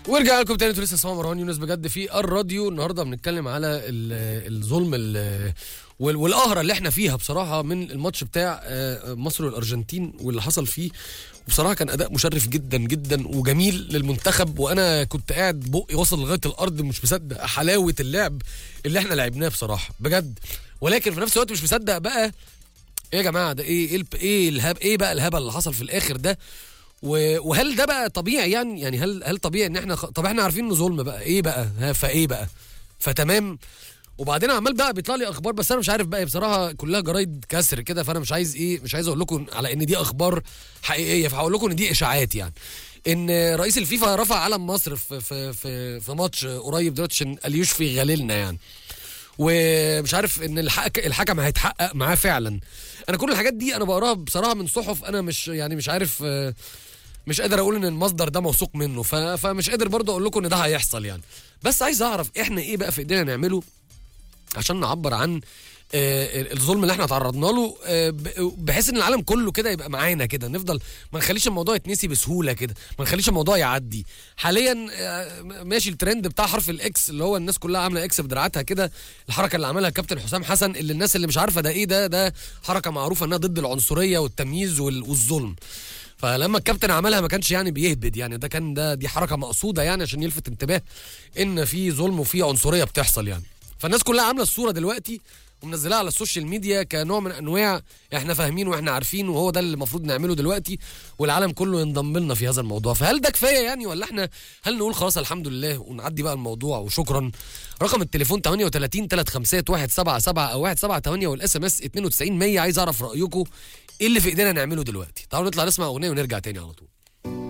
ورجع لكم تاني انتوا لسه اسمعوا مروان يونس بجد في الراديو النهارده بنتكلم على ال- الظلم ال- وال- والقهره اللي احنا فيها بصراحه من الماتش بتاع آه، مصر والارجنتين واللي حصل فيه وبصراحه كان اداء مشرف جدا جدا وجميل للمنتخب وانا كنت قاعد بقي وصل لغايه الارض مش مصدق حلاوه اللعب اللي احنا لعبناه بصراحه بجد ولكن في نفس الوقت مش مصدق بقى ايه يا جماعه ده ايه ايه الب- ايه الهب ايه بقى الهبل اللي حصل في الاخر ده و- وهل ده بقى طبيعي يعني يعني هل هل طبيعي ان احنا خ... طب احنا عارفين انه ظلم بقى ايه بقى ها فايه بقى فتمام وبعدين عمال بقى بيطلع لي اخبار بس انا مش عارف بقى بصراحه كلها جرايد كسر كده فانا مش عايز ايه مش عايز اقول لكم على ان دي اخبار حقيقيه فهقول لكم ان دي اشاعات يعني ان رئيس الفيفا رفع علم مصر في في في, في ماتش قريب دلوقتي عشان قال يشفي غليلنا يعني ومش عارف ان الحك... الحكم هيتحقق معاه فعلا انا كل الحاجات دي انا بقراها بصراحه من صحف انا مش يعني مش عارف آه، مش قادر اقول ان المصدر ده موثوق منه ف... فمش قادر برضه اقول لكم ان ده هيحصل يعني بس عايز اعرف احنا ايه بقى في ايدينا نعمله عشان نعبر عن آه، الظلم اللي احنا تعرضنا له آه، ب- بحيث ان العالم كله كده يبقى معانا كده نفضل ما نخليش الموضوع يتنسي بسهوله كده ما نخليش الموضوع يعدي حاليا آه، ماشي الترند بتاع حرف الاكس اللي هو الناس كلها عامله اكس بدراعاتها كده الحركه اللي عملها كابتن حسام حسن اللي الناس اللي مش عارفه ده ايه ده ده حركه معروفه انها ضد العنصريه والتمييز وال- والظلم فلما الكابتن عملها ما كانش يعني بيهبد يعني ده كان ده دي حركه مقصوده يعني عشان يلفت انتباه ان في ظلم وفي عنصريه بتحصل يعني فالناس كلها عامله الصوره دلوقتي ومنزلها على السوشيال ميديا كنوع من انواع احنا فاهمين واحنا عارفين وهو ده اللي المفروض نعمله دلوقتي والعالم كله ينضم لنا في هذا الموضوع فهل ده كفايه يعني ولا احنا هل نقول خلاص الحمد لله ونعدي بقى الموضوع وشكرا رقم التليفون 38 35 177 او 178 والاس ام اس 92 100 عايز اعرف رايكم ايه اللي في ايدينا نعمله دلوقتي تعالوا نطلع نسمع اغنيه ونرجع تاني على طول